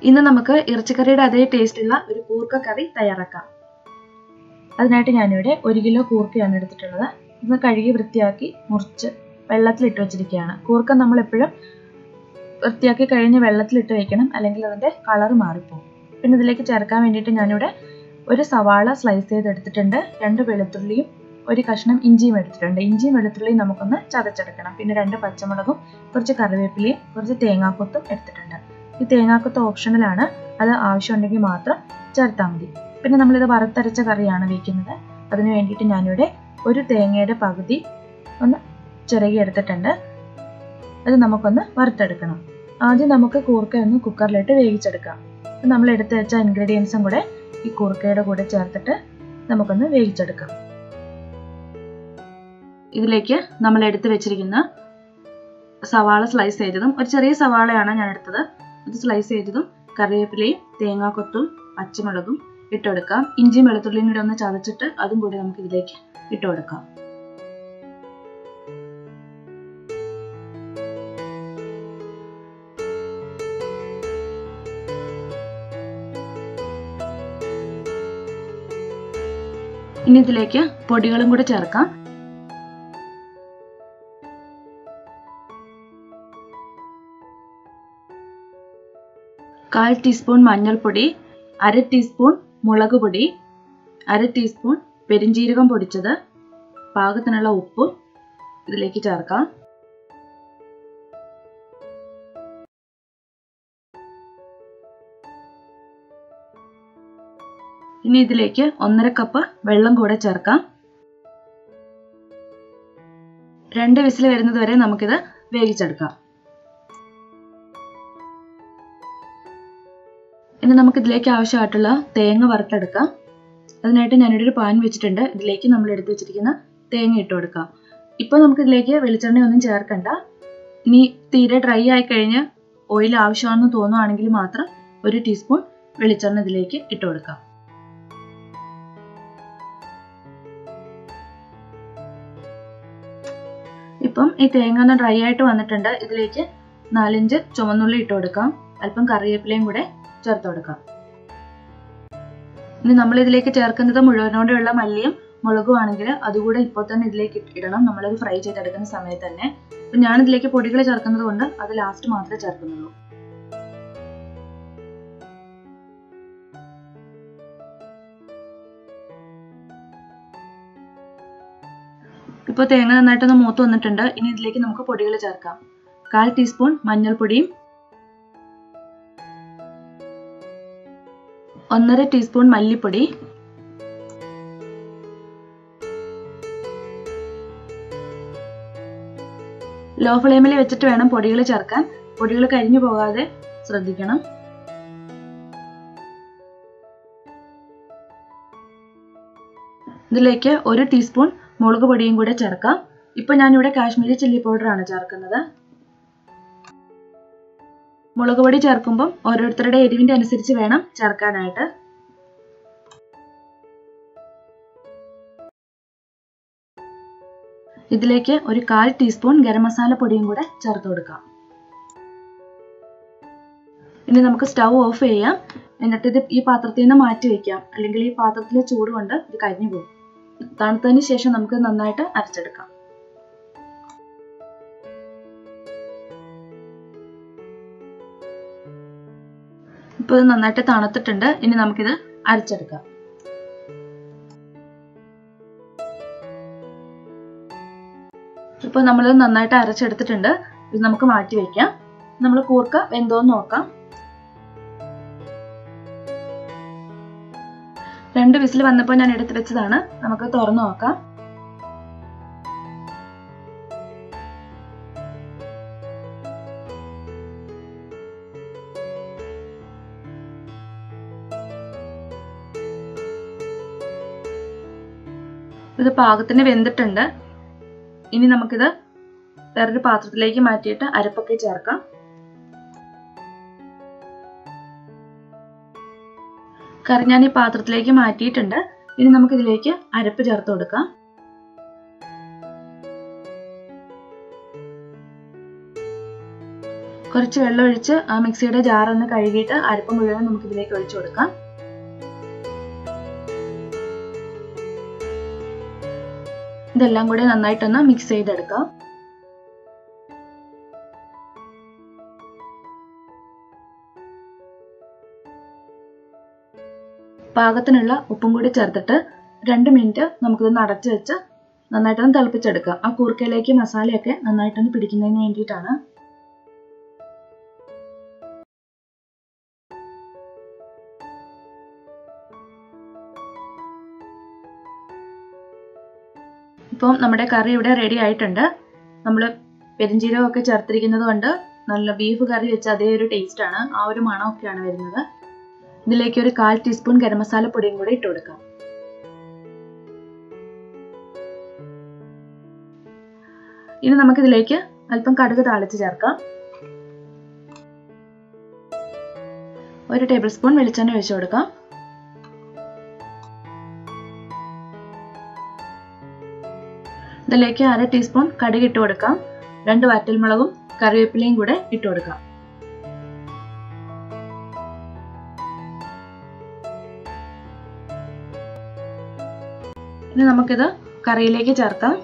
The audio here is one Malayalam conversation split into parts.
ഇന്ന് നമുക്ക് ഇറച്ചിക്കറിയുടെ അതേ ടേസ്റ്റുള്ള ഒരു കൂർക്ക കറി തയ്യാറാക്കാം അതിനായിട്ട് ഞാനിവിടെ ഒരു കിലോ കൂർക്കയാണ് എടുത്തിട്ടുള്ളത് ഇത് കഴുകി വൃത്തിയാക്കി മുറിച്ച് വെള്ളത്തിലിട്ട് വെച്ചിരിക്കുകയാണ് കൂർക്ക നമ്മൾ എപ്പോഴും വൃത്തിയാക്കി കഴിഞ്ഞ് വെള്ളത്തിലിട്ട് വെക്കണം അല്ലെങ്കിൽ അതിൻ്റെ കളർ മാറിപ്പോകും പിന്നെ ഇതിലേക്ക് ചേർക്കാൻ വേണ്ടിയിട്ട് ഞാനിവിടെ ഒരു സവാള സ്ലൈസ് ചെയ്തെടുത്തിട്ടുണ്ട് രണ്ട് വെളുത്തുള്ളിയും ഒരു കഷ്ണം ഇഞ്ചിയും എടുത്തിട്ടുണ്ട് ഇഞ്ചിയും വെളുത്തുള്ളിയും നമുക്കൊന്ന് ചതച്ചെടുക്കണം പിന്നെ രണ്ട് പച്ചമുളകും കുറച്ച് കറിവേപ്പിലയും കുറച്ച് തേങ്ങാക്കൊത്തും എടുത്തിട്ടുണ്ട് ഈ തേങ്ങാക്കൊത്ത് ഓപ്ഷണലാണ് അത് ആവശ്യമുണ്ടെങ്കിൽ മാത്രം ചേർത്താൽ മതി പിന്നെ നമ്മളിത് വറുത്തരച്ച കറിയാണ് വയ്ക്കുന്നത് അതിന് വേണ്ടിയിട്ട് ഞാനിവിടെ ഒരു തേങ്ങയുടെ പകുതി ഒന്ന് ചിറകി എടുത്തിട്ടുണ്ട് അത് നമുക്കൊന്ന് വറുത്തെടുക്കണം ആദ്യം നമുക്ക് കൂർക്ക ഒന്ന് കുക്കറിലിട്ട് വേവിച്ചെടുക്കാം നമ്മൾ എടുത്ത് വെച്ച ഇൻഗ്രീഡിയൻസും കൂടെ ഈ കൂർക്കയുടെ കൂടെ ചേർത്തിട്ട് നമുക്കൊന്ന് വേവിച്ചെടുക്കാം ഇതിലേക്ക് നമ്മൾ എടുത്തു വെച്ചിരിക്കുന്ന സവാള സ്ലൈസ് ചെയ്തതും ഒരു ചെറിയ സവാളയാണ് ഞാൻ എടുത്തത് അത് സ്ലൈസ് ചെയ്തതും കറിവേപ്പിലയും തേങ്ങാക്കൊത്തും പച്ചമുളകും ഇട്ടുകൊടുക്കാം ഇഞ്ചിയും വെളുത്തുള്ളിയും കൂടി ഒന്ന് ചതച്ചിട്ട് അതും കൂടി നമുക്ക് ഇതിലേക്ക് ഇട്ടുകൊടുക്കാം ഇനി ഇതിലേക്ക് പൊടികളും കൂടി ചേർക്കാം കാൽ ടീസ്പൂൺ മഞ്ഞൾപ്പൊടി അര ടീസ്പൂൺ മുളക് പൊടി അര ടീസ്പൂൺ പെരിഞ്ജീരകം പൊടിച്ചത് പാകത്തിനുള്ള ഉപ്പ് ഇതിലേക്ക് ചേർക്കാം ഇനി ഇതിലേക്ക് ഒന്നര കപ്പ് വെള്ളം കൂടെ ചേർക്കാം രണ്ട് വിസിൽ വരുന്നത് വരെ നമുക്കിത് വേവിച്ചെടുക്കാം ഇനി നമുക്ക് ഇതിലേക്ക് ആവശ്യമായിട്ടുള്ള തേങ്ങ വറുത്തെടുക്കാം അതിനായിട്ട് ഞാനിവിടെ ഒരു പാൻ വെച്ചിട്ടുണ്ട് ഇതിലേക്ക് നമ്മൾ എടുത്തു വെച്ചിരിക്കുന്ന തേങ്ങ ഇട്ട് കൊടുക്കാം ഇപ്പോൾ നമുക്ക് ഇതിലേക്ക് വെളിച്ചെണ്ണ ഒന്നും ചേർക്കണ്ട ഇനി തീരെ ഡ്രൈ ആയി കഴിഞ്ഞ് ഓയിൽ ആവശ്യമാണെന്ന് തോന്നുവാണെങ്കിൽ മാത്രം ഒരു ടീസ്പൂൺ വെളിച്ചെണ്ണ ഇതിലേക്ക് ഇട്ട് കൊടുക്കാം ഇപ്പം ഈ തേങ്ങ ഒന്ന് ഡ്രൈ ആയിട്ട് വന്നിട്ടുണ്ട് ഇതിലേക്ക് നാലഞ്ച് ചുവന്നുള്ളി ഇട്ട് കൊടുക്കാം അല്പം കറിവേപ്പിലയും കൂടെ ചേർത്ത് കൊടുക്കാം ഇനി നമ്മൾ ഇതിലേക്ക് ചേർക്കുന്നത് മുഴുവനോടെയുള്ള മല്ലിയും മുളകും ആണെങ്കിൽ അതുകൂടെ ഇപ്പോൾ തന്നെ ഇതിലേക്ക് ഇടണം നമ്മളത് ഫ്രൈ ചെയ്തെടുക്കുന്ന സമയത്ത് തന്നെ അപ്പം ഞാൻ ഇതിലേക്ക് പൊടികൾ ചേർക്കുന്നത് കൊണ്ട് അത് ലാസ്റ്റ് മാത്രമേ ചേർക്കുന്നുള്ളൂ ഇപ്പോൾ തേങ്ങ നന്നായിട്ടൊന്ന് മൂത്ത് വന്നിട്ടുണ്ട് ഇനി ഇതിലേക്ക് നമുക്ക് പൊടികൾ ചേർക്കാം കാൽ ടീസ്പൂൺ മഞ്ഞൾപ്പൊടിയും ഒന്നര ടീസ്പൂൺ മല്ലിപ്പൊടി ലോ ഫ്ലെയിമിൽ വെച്ചിട്ട് വേണം പൊടികൾ ചേർക്കാൻ പൊടികൾ കരിഞ്ഞു പോകാതെ ശ്രദ്ധിക്കണം ഇതിലേക്ക് ഒരു ടീസ്പൂൺ മുളക് പൊടിയും കൂടെ ചേർക്കാം ഇപ്പൊ ഞാനിവിടെ കാശ്മീരി ചില്ലി പൗഡർ ആണ് ചേർക്കുന്നത് മുളക് പൊടി ചേർക്കുമ്പം ഓരോരുത്തരുടെ എരിവിന്റെ അനുസരിച്ച് വേണം ചേർക്കാനായിട്ട് ഇതിലേക്ക് ഒരു കാൽ ടീസ്പൂൺ ഗരം മസാല പൊടിയും കൂടെ ചേർത്ത് കൊടുക്കാം ഇനി നമുക്ക് സ്റ്റൗ ഓഫ് ചെയ്യാം എന്നിട്ട് ഇത് ഈ പാത്രത്തിൽ നിന്ന് മാറ്റി വെക്കാം അല്ലെങ്കിൽ ഈ പാത്രത്തിലെ ചൂട് കൊണ്ട് ഇത് കരിഞ്ഞു പോകും തണുത്തതിന് ശേഷം നമുക്ക് നന്നായിട്ട് അരച്ചെടുക്കാം ഇപ്പോൾ ഇത് നന്നായിട്ട് തണുത്തിട്ടുണ്ട് ഇനി നമുക്കിത് അരച്ചെടുക്കാം ഇപ്പോൾ നമ്മൾ നന്നായിട്ട് അരച്ചെടുത്തിട്ടുണ്ട് ഇത് നമുക്ക് മാറ്റി വെക്കാം നമ്മൾ കൂർക്ക വെന്തോന്ന് നോക്കാം രണ്ട് വിസിൽ വന്നപ്പോൾ ഞാൻ എടുത്ത് വെച്ചതാണ് നമുക്ക് തുറന്നു നോക്കാം ഇത് പാകത്തിന് വെന്തിട്ടുണ്ട് ഇനി നമുക്കിത് വേറൊരു പാത്രത്തിലേക്ക് മാറ്റിയിട്ട് അരപ്പൊക്കെ ചേർക്കാം കറി ഞാൻ ഈ പാത്രത്തിലേക്ക് മാറ്റിയിട്ടുണ്ട് ഇനി നമുക്ക് ഇതിലേക്ക് അരപ്പ് ചേർത്ത് കൊടുക്കാം കുറച്ച് വെള്ളം ഒഴിച്ച് ആ മിക്സിയുടെ ജാർ ഒന്ന് കഴുകിയിട്ട് അരപ്പ് മുഴുവൻ നമുക്ക് ഇതിലേക്ക് ഒഴിച്ചു കൊടുക്കാം ഇതെല്ലാം കൂടെ നന്നായിട്ടൊന്ന് മിക്സ് ചെയ്തെടുക്കാം പാകത്തിനുള്ള ഉപ്പും കൂടി ചേർത്തിട്ട് രണ്ട് മിനിറ്റ് നമുക്കിത് അടച്ചു വെച്ച് നന്നായിട്ടൊന്ന് തിളപ്പിച്ചെടുക്കാം ആ കൂർക്കയിലേക്ക് മസാലയൊക്കെ നന്നായിട്ടൊന്ന് പിടിക്കുന്നതിന് വേണ്ടിയിട്ടാണ് ഇപ്പം നമ്മുടെ കറി ഇവിടെ റെഡി ആയിട്ടുണ്ട് നമ്മൾ പെരിഞ്ചീരകമൊക്കെ ചേർത്തിരിക്കുന്നത് കൊണ്ട് നല്ല ബീഫ് കറി വെച്ച അതേ ഒരു ടേസ്റ്റ് ആണ് ആ ഒരു മണമൊക്കെയാണ് വരുന്നത് ഇതിലേക്ക് ഒരു കാൽ ടീസ്പൂൺ ഗരം മസാല പൊടിയും കൂടി ഇട്ട് കൊടുക്കാം ഇനി നമുക്കിതിലേക്ക് അല്പം കടുക് താളിച്ച് ചേർക്കാം ഒരു ടേബിൾ സ്പൂൺ വെളിച്ചെണ്ണ ഒഴിച്ചു കൊടുക്കാം ഇതിലേക്ക് അര ടീസ്പൂൺ കടുക് ഇട്ട് കൊടുക്കാം രണ്ട് വറ്റൽമുളകും കറിവേപ്പിലയും കൂടെ ഇട്ട് കൊടുക്കാം ഇനി നമുക്കിത് കറിയിലേക്ക് ചേർക്കാം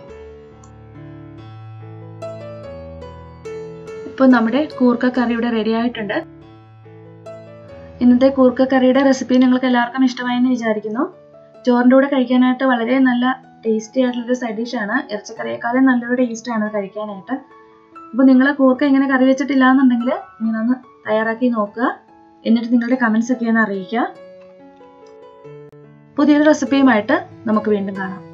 ഇപ്പോൾ നമ്മുടെ കൂർക്ക കറി ഇവിടെ റെഡി ആയിട്ടുണ്ട് ഇന്നത്തെ കൂർക്ക കറിയുടെ റെസിപ്പി നിങ്ങൾക്ക് എല്ലാവർക്കും ഇഷ്ടമായെന്ന് വിചാരിക്കുന്നു ചോറിൻ്റെ കൂടെ കഴിക്കാനായിട്ട് വളരെ നല്ല ടേസ്റ്റി ആയിട്ടുള്ളൊരു സൈഡ് ഡിഷാണ് ഇറച്ചിക്കറിയേക്കാളും നല്ലൊരു ടേസ്റ്റാണ് കഴിക്കാനായിട്ട് അപ്പോൾ നിങ്ങൾ കൂർക്ക ഇങ്ങനെ കറി വെച്ചിട്ടില്ല എന്നുണ്ടെങ്കിൽ ഇങ്ങനെ ഒന്ന് തയ്യാറാക്കി നോക്കുക എന്നിട്ട് നിങ്ങളുടെ കമൻസ് ഒക്കെ ഒന്ന് അറിയിക്കുക പുതിയൊരു റെസിപ്പിയുമായിട്ട് നമുക്ക് വീണ്ടും കാണാം